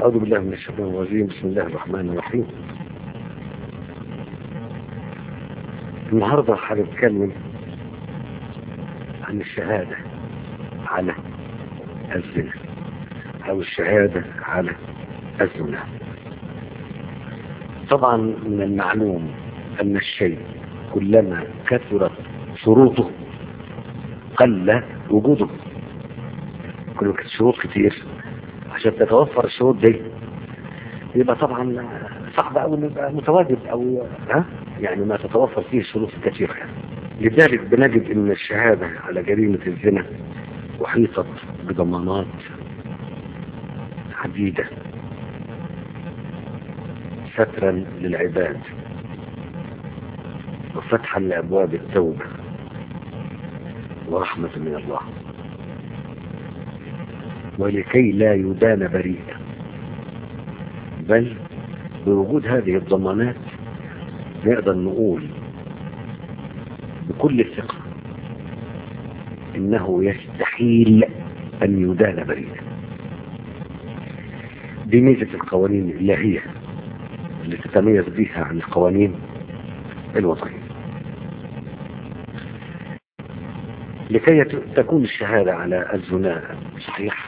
أعوذ بالله من الشيطان الرجيم بسم الله الرحمن الرحيم النهاردة هنتكلم عن الشهادة على الزنا أو الشهادة على الزنا طبعا من المعلوم أن الشيء كلما كثرت شروطه قل وجوده كل ما كانت شروط كتير عشان تتوفر الشروط دي يبقى طبعا صعب قوي انه يبقى متواجد او ها يعني ما تتوفر فيه الشروط الكثيره لذلك بنجد ان الشهاده على جريمه الزنا احيطت بضمانات عديده سترا للعباد وفتحا لابواب التوبه ورحمه من الله ولكي لا يدان بريئا بل بوجود هذه الضمانات نقدر نقول بكل ثقة انه يستحيل ان يدان بريئا دي ميزة القوانين الإلهية اللي تتميز بها عن القوانين الوضعية لكي تكون الشهادة على الزنا صحيح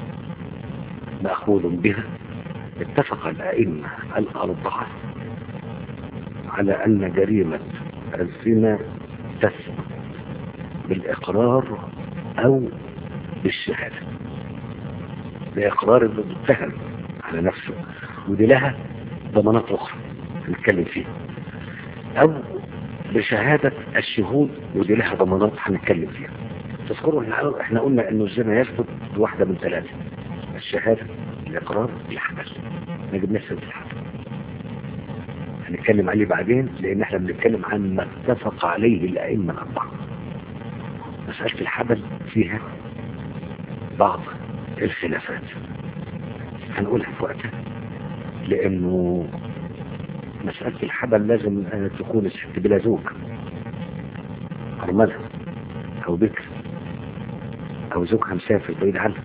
مأخوذ بها اتفق الأئمة الأربعة على أن جريمة الزنا تثبت بالإقرار أو بالشهادة بإقرار المتهم على نفسه ودي لها ضمانات أخرى هنتكلم فيها أو بشهادة الشهود ودي لها ضمانات هنتكلم فيها تذكروا احنا احنا قلنا انه الزنا يثبت بواحدة من ثلاثة الشهادة الإقرار الحبل ما جبناش سيرة الحبل هنتكلم عليه بعدين لأن احنا بنتكلم عن ما اتفق عليه الأئمة الأربعة مسألة الحبل فيها بعض الخلافات هنقولها في وقتها لأنه مسألة الحبل لازم تكون الست بلا زوج أرملة أو بكر أو زوجها مسافر بعيد عنها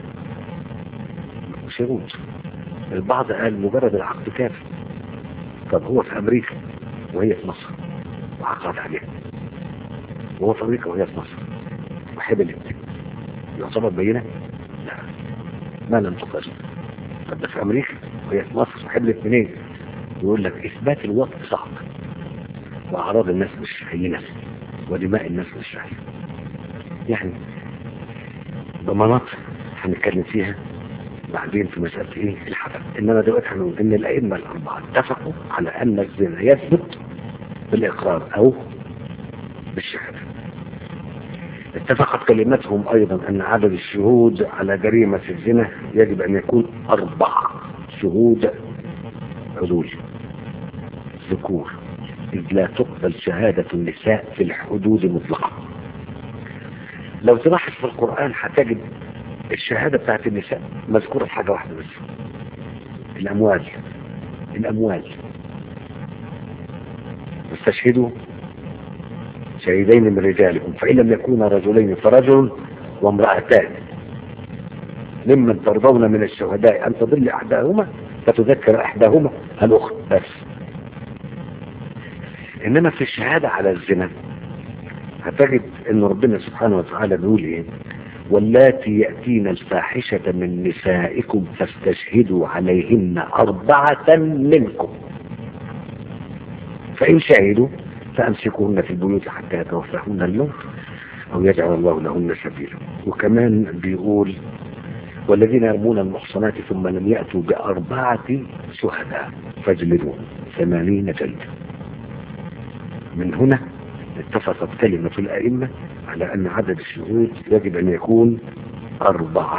شروط البعض قال مجرد العقد كافي طب هو في امريكا وهي في مصر وعقد عليها وهو في امريكا وهي في مصر وحبلت يعتبر بينه لا ما لم تقر طب ده في امريكا وهي في مصر وحبلت منين يقول لك اثبات الوقت صعب واعراض الناس مش هينه ودماء الناس مش هينه يعني ضمانات هنتكلم فيها بعدين في مسألة ايه الحبل انما دلوقتي هنقول ان الائمة الاربعة اتفقوا على ان الزنا يثبت بالاقرار او بالشهادة اتفقت كلمتهم ايضا ان عدد الشهود على جريمة الزنا يجب ان يكون اربعة شهود عدول ذكور اذ لا تقبل شهادة النساء في الحدود مطلقا لو تلاحظ في القرآن هتجد الشهادة بتاعت النساء مذكورة في حاجة واحدة بس الأموال الأموال استشهدوا شهيدين من رجالكم فإن لم يكونا رجلين فرجل وامرأتان ممن ترضون من الشهداء أن تضل أحداهما فتذكر أحداهما الأخرى بس إنما في الشهادة على الزنا هتجد أن ربنا سبحانه وتعالى بيقول إيه واللاتي يأتين الفاحشة من نسائكم فاستشهدوا عليهن أربعة منكم فإن شهدوا فأمسكوهن في البيوت حتى يتوفاهن الموت أو يجعل الله لهن سبيلا وكمان بيقول والذين يرمون المحصنات ثم لم يأتوا بأربعة شهداء فاجلدوا ثمانين جلدة من هنا اتفقت كلمة الأئمة على أن عدد الشهود يجب أن يكون أربعة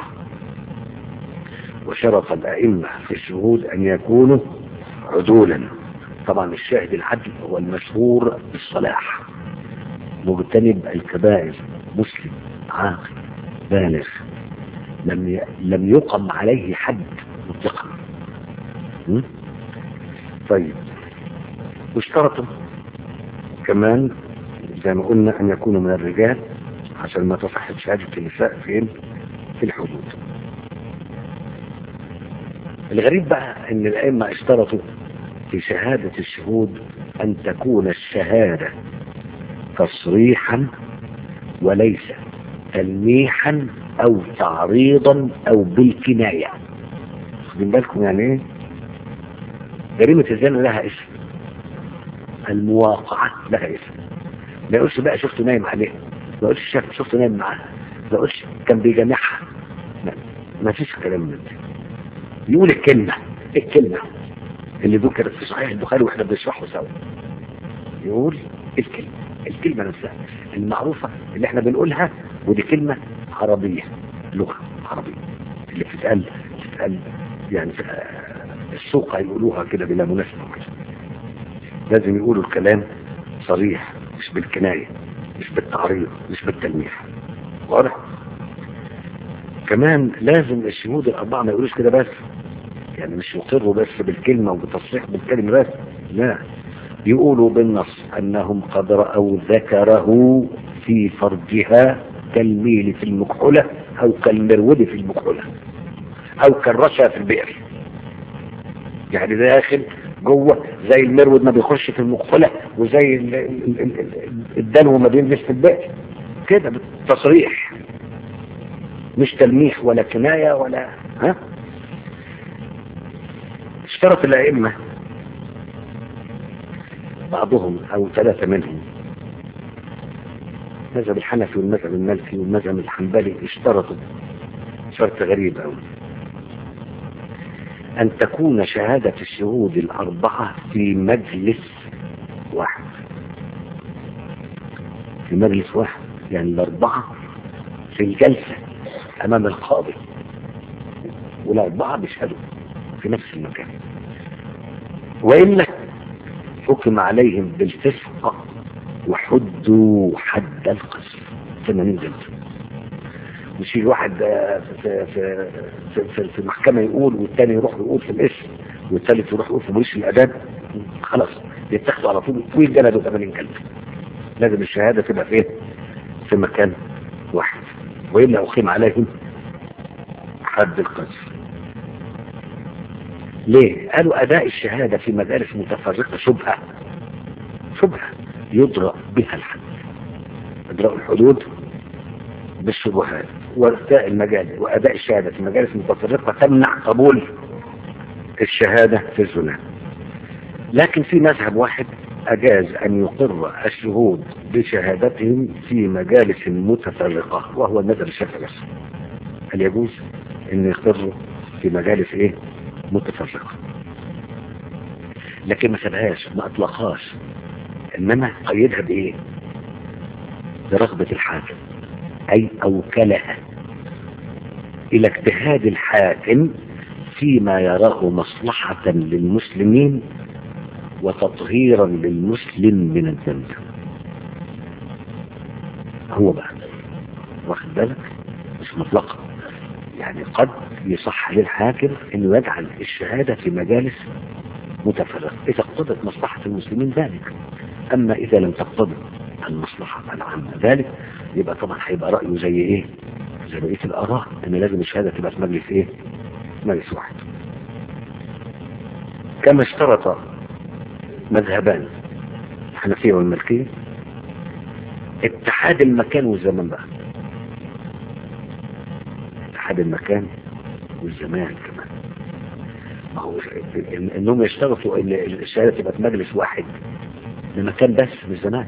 وشرط الأئمة في الشهود أن يكونوا عدولا طبعا الشاهد العدل هو المشهور بالصلاح مجتنب الكبائر مسلم عاقل بالغ لم ي... لم يقم عليه حد مطلقا م? طيب واشترطوا كمان زي ما قلنا ان يكونوا من الرجال عشان ما تصح شهادة النساء فين في الحدود الغريب بقى ان الائمه اشترطوا في شهاده الشهود ان تكون الشهاده تصريحا وليس تلميحا او تعريضا او بالكنايه واخدين بالكم يعني ايه جريمه الزنا لها اسم المواقعه لها اسم ما يقولش بقى شفته نايم عليه ما يقولش شاف شفته نايم معاها ما يقولش كان بيجامعها لا ما فيش كلام من ده يقول الكلمة الكلمة اللي ذكرت في صحيح البخاري واحنا بنشرحه سوا يقول الكلمة الكلمة نفسها المعروفة اللي احنا بنقولها ودي كلمة عربية لغة عربية اللي بتتقال بتتقال يعني في السوق هيقولوها كده بلا مناسبة لازم يقولوا الكلام صريح مش بالكناية مش بالتعريض مش بالتلميح واضح كمان لازم الشهود الأربعة ما يقولوش كده بس يعني مش يقروا بس بالكلمة وبتصريح بالكلمة بس لا يقولوا بالنص أنهم قد رأوا ذكره في فرجها كالميل في المكحلة أو كالمرود في المكحلة أو كالرشا في البئر يعني داخل جوه زي المرود ما بيخش في المكحلة وزي ال- ال- ال- الدلو ما بينزل في البئر كده بالتصريح مش تلميح ولا كناية ولا ها اشترط الأئمة بعضهم أو ثلاثة منهم المذهب الحنفي والمذهب المالكي والمذهب الحنبلي اشترطوا شرط غريب أوي أن تكون شهادة الشهود الأربعة في مجلس واحد في مجلس واحد يعني الأربعة في الجلسة أمام القاضي والأربعة بيشهدوا في نفس المكان وإلا حكم عليهم بالفسق وحدوا حد القذف 80 جلسة مش الواحد آه، في في في, في, في محكمة يقول والتاني يروح يقول في الاسم والثالث يروح يقول في بوليس الاداب خلاص يتاخدوا على طول ويتجلدوا 80 جلسة لازم الشهادة تبقى فين في مكان واحد وإلا أقيم عليهم حد القذف ليه؟ قالوا أداء الشهادة في مدارس متفرقة شبهة شبهة يدرأ بها الحد إدراء الحدود بالشبهات وإفتاء المجال وأداء الشهادة في مجالس متفرقة تمنع قبول الشهادة في الزنا لكن في مذهب واحد أجاز أن يقر الشهود بشهادتهم في مجالس متفرقة وهو المذهب الشافعي بس هل يجوز أن يقروا في مجالس إيه متفرقة لكن ما سابهاش ما أطلقهاش إنما قيدها بإيه برغبة الحاكم أي أوكلها إلى اجتهاد الحاكم فيما يراه مصلحة للمسلمين وتطهيرا للمسلم من الذنب هو بقى واخد بالك مش مطلقة يعني قد يصح للحاكم انه يجعل الشهادة في مجالس متفرقة اذا اقتضت مصلحة المسلمين ذلك اما اذا لم تقتضي المصلحة العامة ذلك يبقى طبعا هيبقى رأيه زي ايه زي بقية الاراء ان لازم الشهادة تبقى في مجلس ايه مجلس واحد كما اشترط مذهبان الحنفية والمالكية اتحاد المكان والزمان بقى اتحاد المكان والزمان كمان ما هو إن- انهم يشترطوا ان الشهاده تبقى في مجلس واحد لمكان بس مش زمان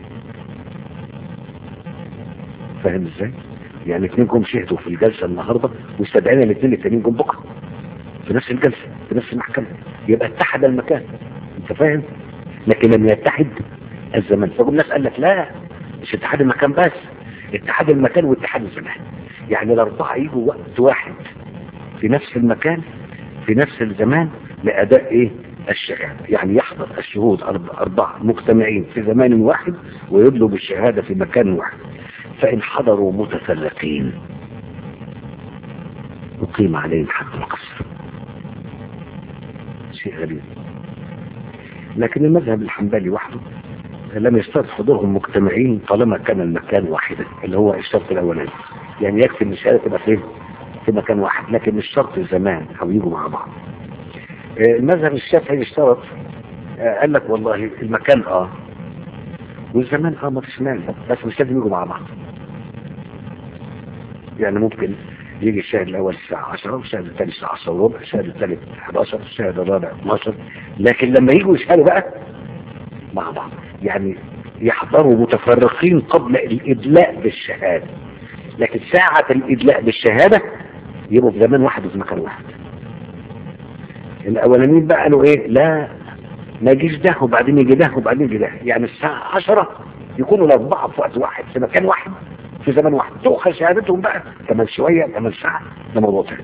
فاهم ازاي؟ يعني اثنين جم شهدوا في الجلسه النهارده واستدعينا الاثنين التانيين جم بكره في نفس الجلسه في نفس المحكمه يبقى اتحد المكان انت فاهم؟ لكن لم يتحد الزمان فقول الناس قال لك لا مش اتحاد المكان بس اتحاد المكان واتحاد الزمان يعني الاربعه يجوا وقت واحد في نفس المكان في نفس الزمان لاداء ايه الشهاده يعني يحضر الشهود أرب- اربعه مجتمعين في زمان واحد ويدلوا بالشهاده في مكان واحد فان حضروا متفرقين أقيم عليهم حد القصر شيء غريب لكن المذهب الحنبلي وحده لم يشترط حضورهم مجتمعين طالما كان المكان واحدا اللي هو الشرط الاولاني يعني يكفي ان الشهاده تبقى فين في مكان واحد لكن مش شرط الزمان او يجوا مع بعض آه، المذهب الشافعي اشترط آه، قال لك والله المكان اه والزمان اه ما فيش مانع بس مش لازم يجوا مع بعض يعني ممكن يجي الشاهد الاول الساعه 10 والشاهد الثاني الساعه 10 وربع الشاهد الثالث 11 الشاهد الرابع 12 لكن لما يجوا يشهدوا بقى مع بعض يعني يحضروا متفرقين قبل الادلاء بالشهاده لكن ساعه الادلاء بالشهاده يبقوا في زمان واحد وفي مكان واحد الاولانيين بقى قالوا ايه لا ما يجيش ده وبعدين يجي ده وبعدين يجي ده يعني الساعة عشرة يكونوا الأربعة في وقت واحد في مكان واحد في زمن واحد تؤخذ شهادتهم بقى كمان شوية كمان ساعة ده موضوع تاني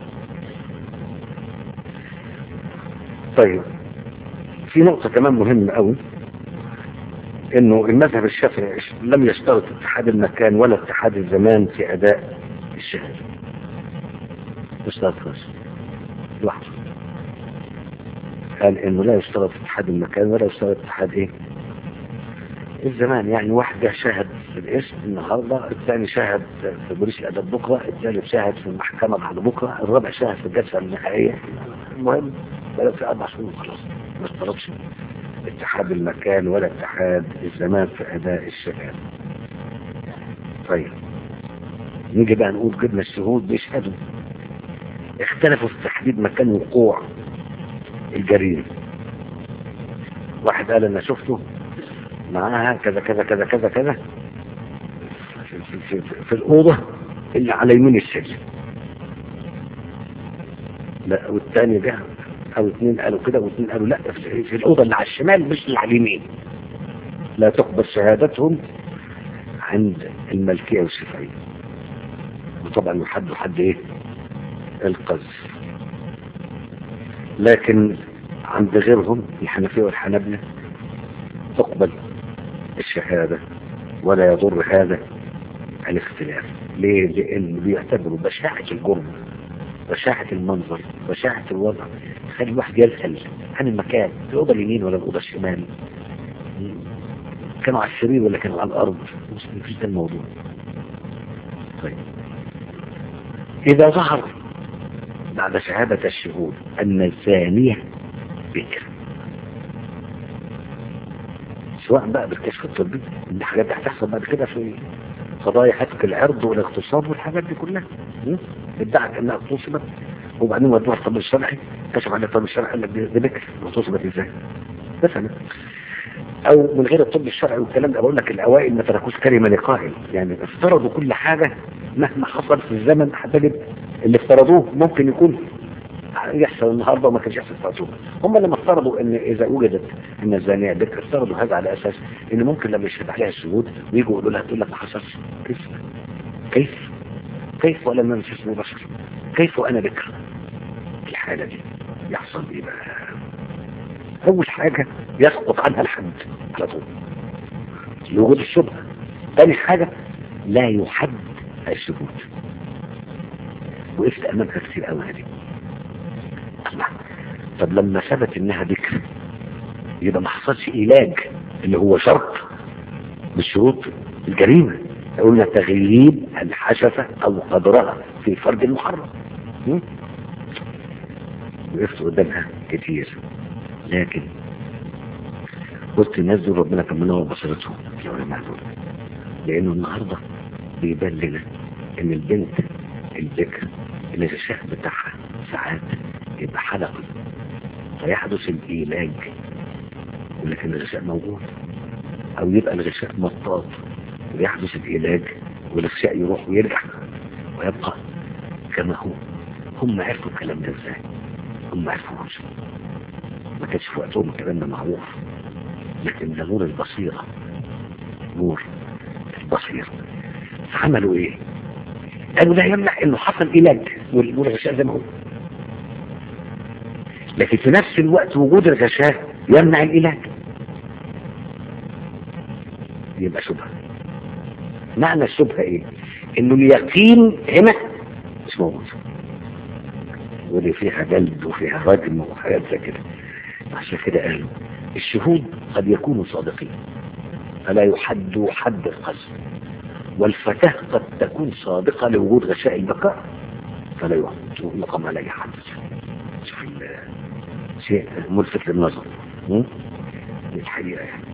طيب في نقطة كمان مهمة قوي انه المذهب الشافعي لم يشترط اتحاد المكان ولا اتحاد الزمان في اداء الشهادة اشترط بس لوحده قال انه لا يشترط اتحاد المكان ولا يشترط اتحاد ايه الزمان يعني واحد جه شاهد في الاسم النهارده الثاني شاهد في بوليس الاداب بكره الثالث شاهد في المحكمه بعد بكره الرابع شاهد في الجلسه النهائيه المهم بقى في اربع شهور خلاص ما اشترطش اتحاد المكان ولا اتحاد الزمان في اداء الشهاده طيب نيجي بقى نقول جبنا الشهود بيشهدوا اختلفوا في تحديد مكان وقوع الجريمة واحد قال انا شفته معاها كذا كذا كذا كذا كذا في, في, في, في, في الأوضة اللي على يمين السجن لا والتاني ده او اتنين قالوا كده واتنين قالوا لا في, في الأوضة اللي على الشمال مش اللي على اليمين لا تقبل شهادتهم عند الملكية والشافعية وطبعا يحد حد ايه القذف لكن عند غيرهم الحنفية والحنابلة تقبل الشهادة ولا يضر هذا الاختلاف ليه؟ لأن بيعتبروا بشاعة الجرم بشاعة المنظر بشاعة الوضع تخلي الواحد يسأل عن المكان الأوضة اليمين ولا الأوضة الشمال كانوا على السرير ولا كانوا على الأرض مش مفيش ده الموضوع طيب إذا ظهر بعد شهادة الشهود أن الزانية بكر سواء بقى بالكشف الطبي دي حاجات هتحصل بعد كده في قضايا حتك العرض والاغتصاب والحاجات دي كلها ادعت انها اغتصبت وبعدين ودوها الطب الشرعي كشف على الطب الشرعي قال لك دي بكر اغتصبت ازاي مثلا او من غير الطب الشرعي والكلام ده بقول لك الاوائل ما تركوش كلمه لقائل يعني افترضوا كل حاجه مهما حصل في الزمن هتجد اللي افترضوه ممكن يكون يحصل النهارده وما كانش يحصل في هم لما افترضوا ان اذا وجدت ان الزانيه بكر افترضوا هذا على اساس ان ممكن لما يشهد عليها الشهود ويجوا يقولوا لها تقول لك ما حصلش كيف كيف كيف ولم يمس اسمه بشر كيف وانا بكر في الحاله دي يحصل ايه بقى اول حاجه يسقط عنها الحد على طول لوجود الشبهه ثاني حاجه لا يحد الشهود وقفت امامها كتير قوي هذه الله طب لما ثبت انها ذكر يبقى ما حصلش علاج اللي هو شرط من شروط الجريمه قلنا تغييب الحشفه او قدرها في فرد المحرم وقفت قدامها كتير لكن قلت الناس دول ربنا كان منور بصيرتهم العلماء دول لانه النهارده بيبان لنا ان البنت الذكر الغشاء بتاعها ساعات يبقى حلقي فيحدث الإيلاج ولكن الغشاء موجود أو يبقى الغشاء مطاط ويحدث العلاج والغشاء يروح ويرجع ويبقى كما هو هم عرفوا الكلام ده ازاي هم عرفوا ما كانش في وقتهم الكلام ده معروف لكن ده نور البصيرة نور البصيرة عملوا ايه قالوا لا يمنع انه حصل علاج والغشاء زي ما هو لكن في نفس الوقت وجود الغشاء يمنع العلاج يبقى شبهه معنى الشبهه ايه انه اليقين هنا مش موجود ودي فيها جلد وفيها رجم وحاجات زي كده عشان كده قالوا الشهود قد يكونوا صادقين فلا يحد حد القذف والفتاة قد تكون صادقة لوجود غشاء البقاء فلا يقام عليه حد شوف شيء ملفت للنظر م? الحقيقة يعني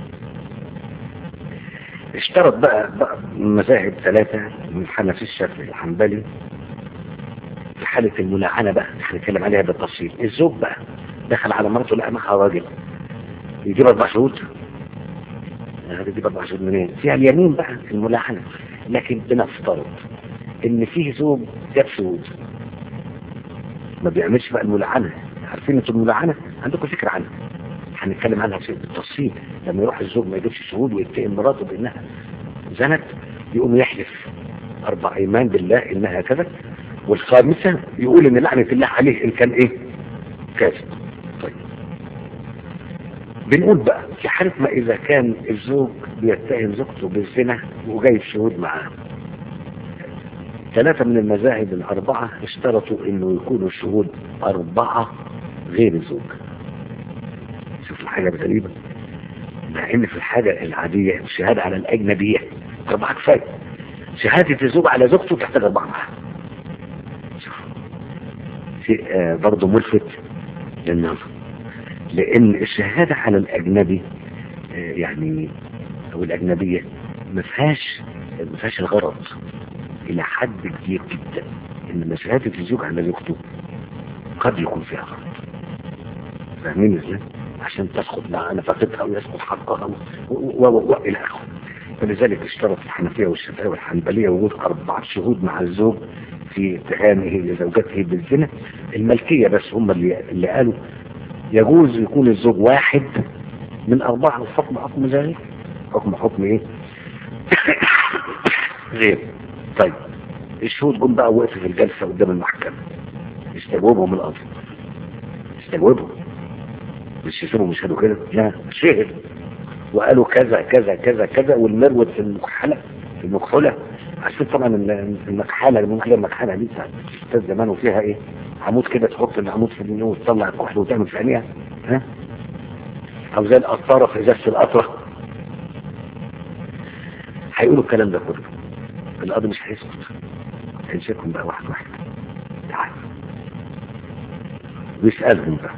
اشترط بقى, بقى مذاهب ثلاثة من حنفي الشافعي الحنبلي في حالة الملاعنة بقى هنتكلم عليها بالتفصيل الزوج بقى دخل على مراته لقى معها راجل يجيب اربع شهود هذا يجيب اربع شهود منين؟ فيها اليمين بقى في الملاعنة لكن بنفترض ان فيه زوج جاب شهود ما بيعملش بقى الملاعنة عارفين انتوا الملاعنة عندكم فكرة عنها هنتكلم عنها في بالتفصيل لما يروح الزوج ما يجيبش شهود ويتهم مراته بانها زنت يقوم يحلف اربع ايمان بالله انها كذا والخامسة يقول ان لعنة الله عليه ان كان ايه كاذب طيب بنقول بقى في حالة ما اذا كان الزوج بيتهم زوجته بالزنا وجايب شهود معاه ثلاثة من المذاهب الأربعة اشترطوا انه يكونوا الشهود أربعة غير الزوج شوف الحاجة الغريبة مع ان في الحاجة العادية الشهادة على الأجنبية أربعة كفاية شهادة الزوج على زوجته تحتاج أربعة معاه شوف شيء آه برضه ملفت للنظر لأن الشهادة على الأجنبي آه يعني أو الأجنبية ما فيهاش ما فيهاش الغرض إلى حد كبير جدا إن شهادة الزوج على زوجته قد يكون فيها غرض فاهمين ازاي؟ عشان تسقط مع نفقتها ويسقط حقها والى اخره فلذلك اشترط الحنفية والشافعية والحنبلية وجود أربعة شهود مع الزوج في اتهامه لزوجته بالزنا الملكية بس هم اللي, اللي قالوا يجوز يكون الزوج واحد من أربعة الحكم حكم ذلك حكم حكم إيه؟ غير طيب الشهود جم بقى وقفوا في الجلسة قدام المحكمة استجوبهم القاضي استجوبهم مش يسيبهم يشهدوا كده لا شهد وقالوا كذا كذا كذا كذا والمرود في المكحلة في المكحلة عشان طبعا المكحلة الممكن المكحلة دي بتاعت زمان وفيها ايه عمود كده تحط العمود في النيو وتطلع الكحل وتعمل في عينيها ها او زي القطارة في ازازة القطرة هيقولوا الكلام ده كله القاضي مش هيسكت هيمسكهم بقى واحد واحد تعال ويسألهم بقى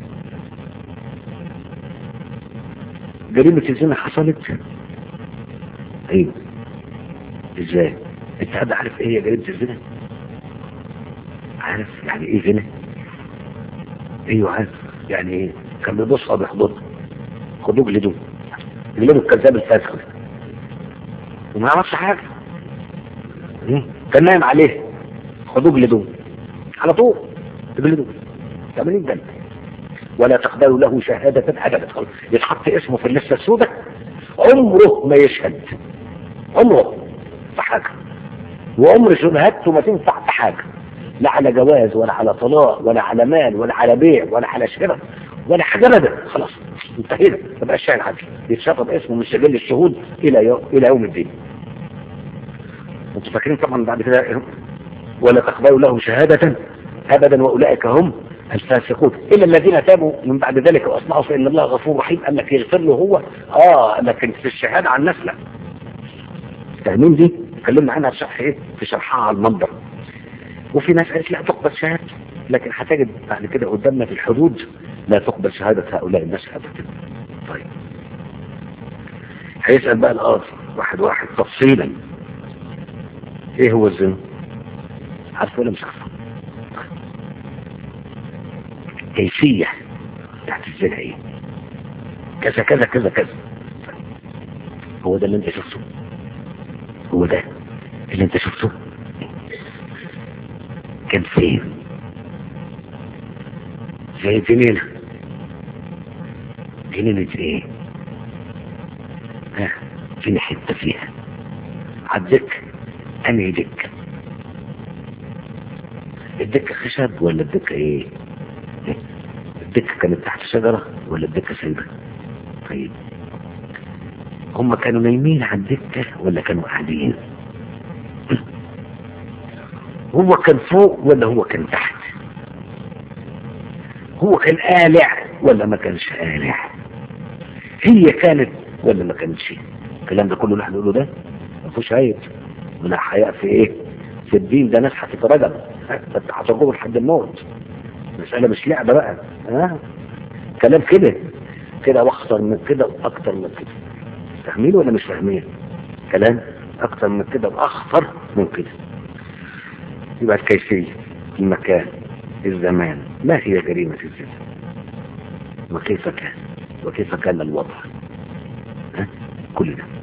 جريمة الزنا حصلت ايوه ازاي انت حد عارف ايه هي جريمة الزنا عارف يعني ايه زنا ايوه عارف يعني ايه كان بيبص بيحضر خدوه جلدوه جلدوه الكذاب الفاسق وما يعرفش حاجة كان نايم عليه خدوه جلدوه على طول تجلدوه 80 جلد ولا تقبلوا له شهادة أبدا يتحط اسمه في اللسة السوداء عمره ما يشهد عمره في حاجة وعمر شبهاته ما تنفع في حاجة لا على جواز ولا على طلاق ولا على مال ولا على بيع ولا على شراء ولا حاجة ابدا خلاص انتهينا ما بقاش شاهد عدل يتشطب اسمه من سجل الشهود الى يوم الى يوم الدين انتوا فاكرين طبعا بعد كده ولا تقبلوا له شهادة ابدا واولئك هم الفاسقون إلا الذين تابوا من بعد ذلك وأصلحوا فإن الله غفور رحيم قال لك يغفر له هو آه لكن في الشهادة عن الناس لا فاهمين دي اتكلمنا عنها في شرح ايه في شرحها على المنبر وفي ناس قالت لا تقبل شهادته لكن هتجد بعد كده قدامنا في الحدود لا تقبل شهادة هؤلاء الناس أبدا طيب هيسأل بقى القاضي واحد واحد تفصيلا ايه هو الزنا عارفه ولا مش عارفه كيفية تحت الزنا ايه كذا كذا كذا كذا هو ده اللي انت شفته هو ده اللي انت شفته كان فين زي جنينة جنينة ايه ها فين حتة فيها عالدك انهي دك الدكة خشب ولا الدكة ايه الدكة كانت تحت شجرة ولا الدكة سايبة طيب هم كانوا نايمين على الدكة ولا كانوا قاعدين هو كان فوق ولا هو كان تحت هو كان آلع ولا ما كانش آلع هي كانت ولا ما كانتش الكلام ده كله اللي احنا نقوله ده ما فيهوش عيب ولا حياء في ايه في الدين ده ناس هتترجم هترجمه لحد الموت مسألة مش لعبة بقى ها كلام كده كده واخطر من كده واكتر من كده فاهمين ولا مش فاهمين كلام اكتر من كده واخطر من كده يبقى الكيفية المكان الزمان ما هي جريمة الزنا وكيف كان وكيف كان الوضع ها؟ كل ده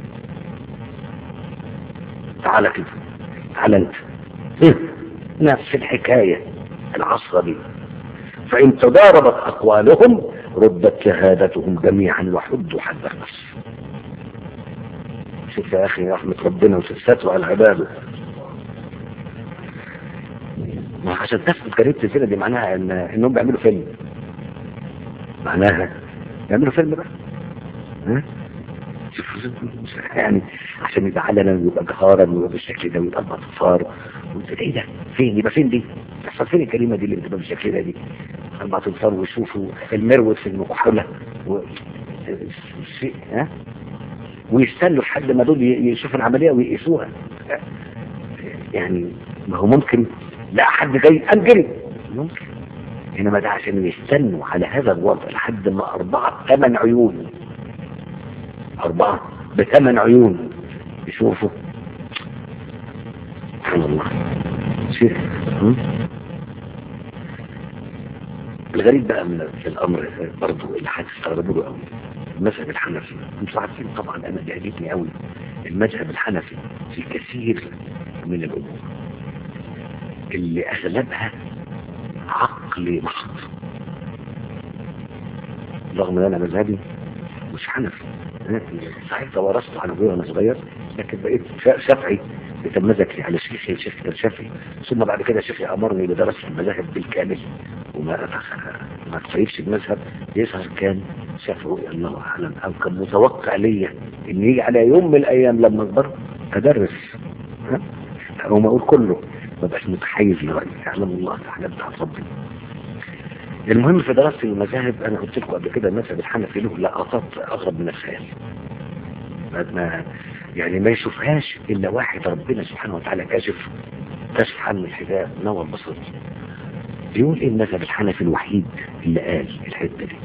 تعال كده تعال انت ها؟ نفس الحكاية العصر دي فإن تضاربت أقوالهم ردت شهادتهم جميعا وحدوا حد النص شوف يا أخي رحمة ربنا وستره على عباده ما عشان تثبت جريمة الزنا دي معناها إن إنهم بيعملوا فيلم معناها يعملوا فيلم بقى ها شوف يعني عشان يبقى علنا ويبقى جهارا ويبقى بالشكل ده ويبقى باختصار ايه ده فين يبقى فين دي تحصل فين الكلمه دي اللي بتبقى بالشكل ده دي اربع تنصار ويشوفوا المروت في المكحله و... شيء ها ويستنوا لحد ما دول يشوفوا العمليه ويقيسوها يعني ما هو ممكن لا حد جاي قام جري ممكن انما ده عشان يستنوا على هذا الوضع لحد ما اربعه ثمان عيون اربعه بثمان عيون يشوفوا سبحان الله شيء الغريب بقى من في الامر برضه اللي هتستغربوا له قوي المذهب الحنفي انتوا عارفين طبعا انا بيعجبني قوي المذهب الحنفي في كثير من الامور اللي اغلبها عقل محض رغم ان انا مذهبي مش حنفي صحيح توارثت عن ابويا وانا صغير لكن بقيت شافعي بتمزج لي على شيخي الشيخ كان شافعي ثم بعد كده شيخي امرني بدراسه المذاهب بالكامل وما ما تسيبش المذهب يظهر كان شافعي الله اعلم او كان متوقع ليا ان يجي على يوم من الايام لما اكبر ادرس ها او ما اقول كله ما بقاش متحيز لرايي يعلم الله تعالى بتاعت ربنا المهم في دراسة المذاهب انا قلت لكم قبل كده المذهب الحنفي له لقطات اغرب من الخيال ما يعني ما يشوفهاش الا واحد ربنا سبحانه وتعالى كاشف كشف عنه الحجاب نور بصري بيقول ايه المذهب الحنفي الوحيد اللي قال الحته دي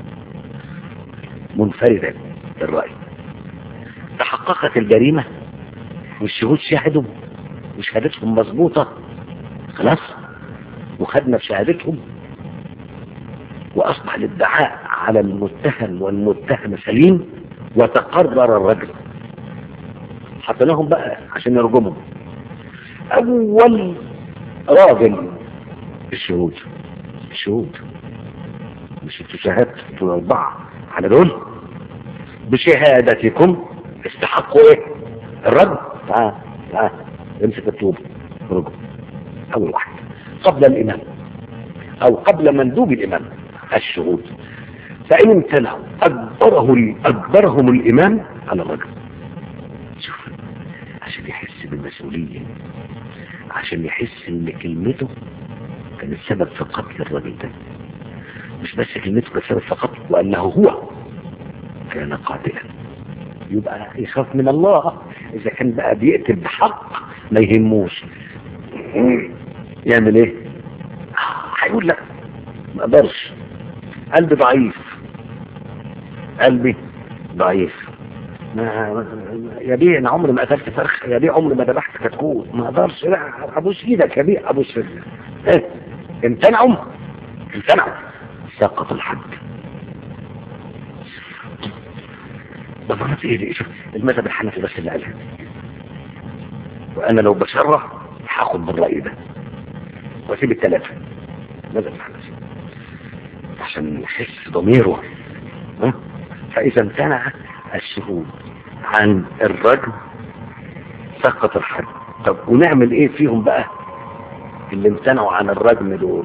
منفردا بالراي تحققت الجريمه والشهود شهدوا وشهادتهم مظبوطه خلاص وخدنا بشهادتهم واصبح الادعاء على المتهم والمتهم سليم وتقرر الرجل حطيناهم بقى عشان نرجمهم اول راجل الشهود الشهود مش انتوا شهادة انتوا اربعة على دول بشهادتكم استحقوا ايه الرجل تعال تعال امسك الطوب رجل اول واحد قبل الامام او قبل مندوب الامام الشهود فإن امتنعوا أجبره أجبرهم الإمام على الرجل شوف عشان يحس بالمسؤولية عشان يحس إن كلمته كانت سبب في قتل الرجل ده مش بس كلمته كانت سبب في قتله وأنه هو كان قاتلا يبقى يخاف من الله إذا كان بقى بيقتل بحق ما يهموش يعمل إيه؟ هيقول لا ما اقدرش قلبي ضعيف قلبي ضعيف ما يا بيه انا عمري ما قتلت فرخ يا بيه عمري ما ذبحت كتكوت ما اقدرش لا ابوس ايدك يا بيه ابوس ايه امتنعوا امتنعوا سقط الحد ضمانات ايه دي شوف المذهب الحنفي بس اللي قالها وانا لو بشرح هاخد بالراي ده واسيب الثلاثه المذهب الحنفي عشان يحس ضميره ها؟ فإذا امتنع الشهود عن الرجل سقط الحد طب ونعمل ايه فيهم بقى اللي امتنعوا عن الرجم دول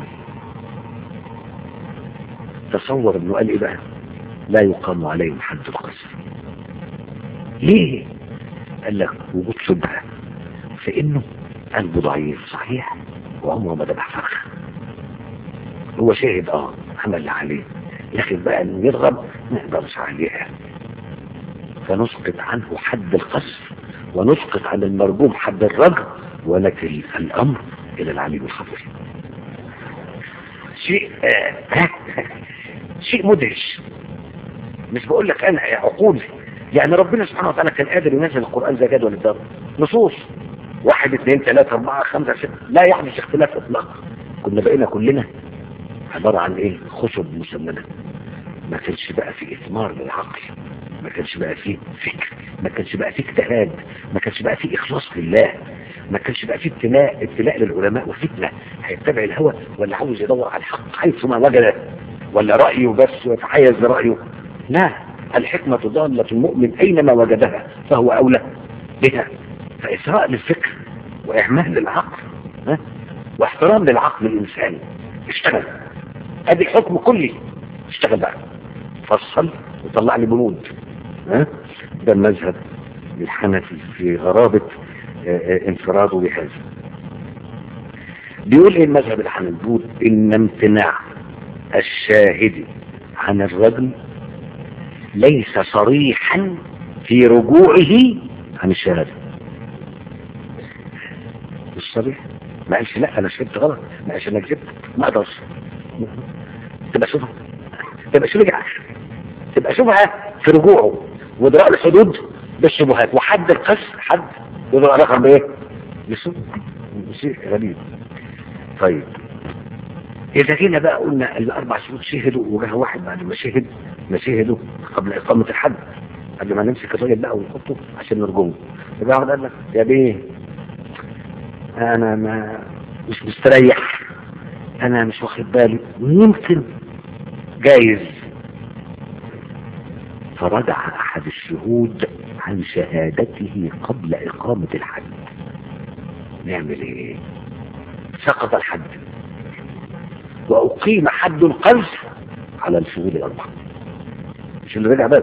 تصور انه قال ايه بقى لا يقام عليهم حد القذف ليه قال لك وجود شبهه فانه قلبه ضعيف صحيح وعمره ما ذبح فرخه هو شاهد اه عمل اللي عليه لكن بقى انه يرغب ما يقدرش عليها فنسقط عنه حد القذف ونسقط عن المرجوم حد الرجم ونكل الامر الى العليم الخبير شيء آه شيء مدهش مش بقول لك انا عقول يعني ربنا سبحانه وتعالى كان قادر ينزل القرآن زي جدول الضرب نصوص واحد اثنين ثلاثة أربعة خمسة ستة لا يحدث اختلاف إطلاقا كنا بقينا كلنا عبارة عن ايه خشب مسمنة ما كانش بقى في إثمار للعقل ما كانش بقى فيه فكر ما كانش بقى فيه اجتهاد ما كانش بقى فيه إخلاص لله ما كانش بقى فيه ابتلاء ابتلاء للعلماء وفتنة هيتبع الهوى ولا عاوز يدور على الحق حيثما وجده ولا رأيه بس ويتحيز لرأيه لا الحكمة ضالة المؤمن أينما وجدها فهو أولى بها فإسراء للفكر وإهمال للعقل ها؟ واحترام للعقل الإنساني اشتغل ادي حكم كلي اشتغل بقى فصل وطلع لي بنود ها ده المذهب الحنفي في غرابة اه اه انفراده بهذا بيقول ايه المذهب الحنفي بيقول ان امتناع الشاهد عن الرجل ليس صريحا في رجوعه عن الشهادة مش صريح ما قالش لا انا شربت غلط ما قالش انا كذبت ما اقدرش تبقى شوفها تبقى شوفها تبقى شوفها في رجوعه ودراء الحدود بالشبهات وحد القص حد يدرأ رقم بايه شيء غريب طيب إذا جينا بقى قلنا الأربع شهود شهدوا وجه واحد بعد ما شهد ما شهدوا قبل إقامة الحد قبل ما نمسك الراجل بقى ونحطه عشان نرجمه يبقى واحد قال لك يا بيه أنا ما مش مستريح أنا مش واخد بالي يمكن جايز فرجع أحد الشهود عن شهادته قبل إقامة الحد نعمل إيه سقط الحد وأقيم حد القذف على الشهود الأربعة مش اللي رجع بس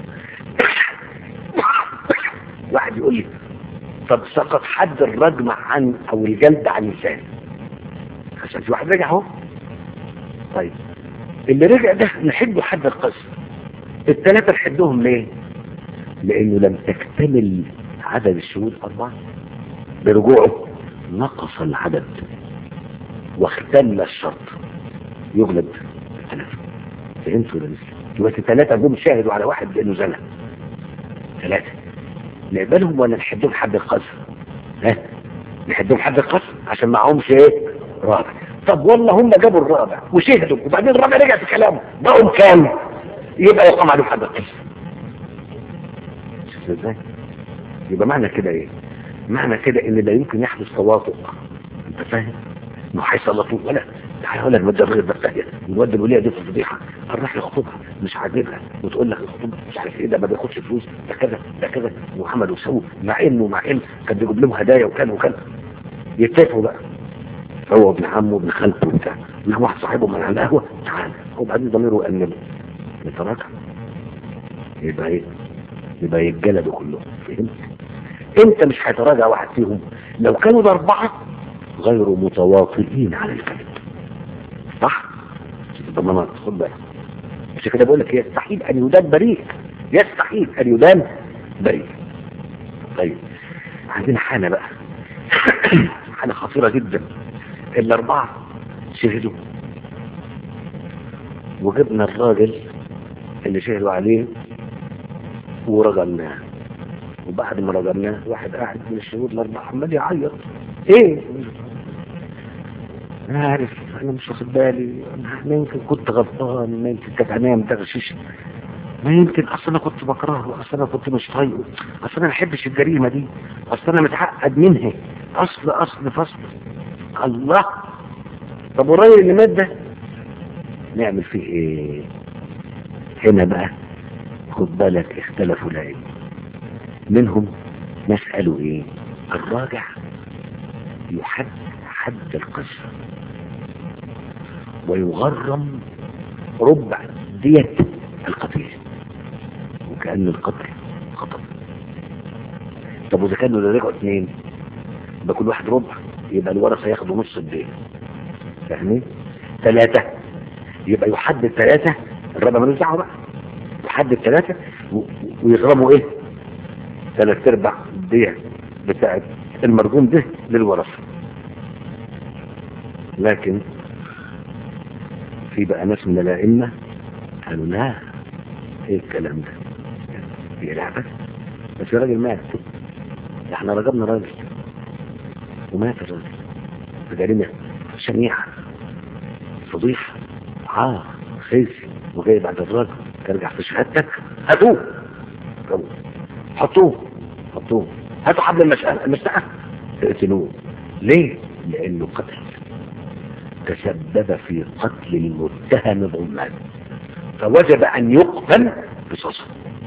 واحد يقول لي طب سقط حد الرجم عن أو الجلد عن لسان عشان في واحد رجع اهو طيب اللي رجع ده نحده حد القذف الثلاثة نحدهم ليه لأنه لم تكتمل عدد الشهود أربعة برجوعه نقص العدد واختل الشرط يغلب ثلاثة فهمتوا ولا لسه دلوقتي ثلاثة جم شاهدوا على واحد بأنه زنى ثلاثة نقبلهم ولا نحدهم حد القذف ها نحدهم حد القذف عشان معهمش ايه رابع طب والله هم جابوا الرابع وشهدوا وبعدين الرابع رجع في كلامه بقوا كام يبقى يقام عليهم حد القذف شفت ازاي يبقى معنى كده ايه معنى كده ان لا يمكن يحدث تواطؤ انت فاهم انه حيث على طول ولا تعالى ولا المادة الغير بتاعتها المادة الولية دي في فضيحة الراح يخطبها مش عاجبها وتقول لك الخطوبة مش عارف ايه ده ما بياخدش فلوس ده كذا ده كذا وعمل وسوى مع انه مع ان كان بيجيب لهم هدايا وكان وكان يتفقوا بقى هو ابن عمه وابن خالته وبتاع له واحد صاحبه من على القهوة تعال وبعدين ضميره يأنبه يتراجع يبقى ايه يبقى يتجلدوا كلهم فهمت انت مش هيتراجع واحد فيهم لو كانوا الاربعة غير متواطئين على الكذب صح ضمانات خد بالك مش كده بقول لك يستحيل ان يدان بريء يستحيل ان يدان بريء طيب عندنا حالة بقى حالة خطيرة جدا الاربعة شهدوا وجبنا الراجل اللي شهدوا عليه ورجلناه وبعد ما رجلناه واحد قاعد من الشهود الاربعة عمال يعيط ايه انا عارف انا مش واخد بالي ما يمكن كنت غلطان ما يمكن كانت عينيا متغششه ما يمكن اصل انا كنت بكرهه اصل انا كنت مش طايقه اصل انا ما بحبش الجريمه دي اصل انا متعقد منها اصل اصل فصل الله طب والراجل اللي مات ده نعمل فيه ايه هنا بقى خد بالك اختلفوا العلم منهم ناس قالوا ايه الراجع يحد حد القذف ويغرم ربع دية القتيل وكأن القتل خطأ طب وإذا كانوا اللي رجعوا اثنين يبقى كل واحد ربع يبقى الورثة ياخدوا نص الدين فاهمين؟ ثلاثة يبقى يحدد ثلاثة الرابع ملوش دعوة بقى يحدد ثلاثة ويغرموا ايه؟ ثلاث ارباع الدية بتاعت المرجوم ده للورثة لكن في بقى ناس من الائمه قالوا لا ايه الكلام ده هي لعبة بس الراجل مات احنا رجبنا راجل ومات الراجل بجريمة شنيعة فضيحة عار خزي وجاي بعد الراجل ترجع في شهادتك هاتوه جابوه. حطوه حطوه هاتوا حبل المشألة المشنقة اقتلوه ليه؟ لأنه قتل تسبب في قتل المتهم ظلما فوجب أن يقتل قصاصا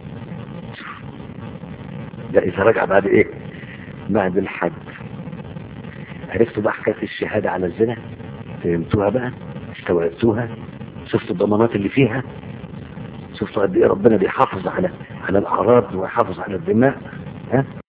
ده إذا رجع بعد إيه؟ بعد الحد عرفتوا بقى حكاية الشهادة على الزنا؟ فهمتوها بقى؟ استوعبتوها؟ شفتوا الضمانات اللي فيها؟ شفتوا قد إيه ربنا بيحافظ على على الأعراض ويحافظ على الدماء؟ ها؟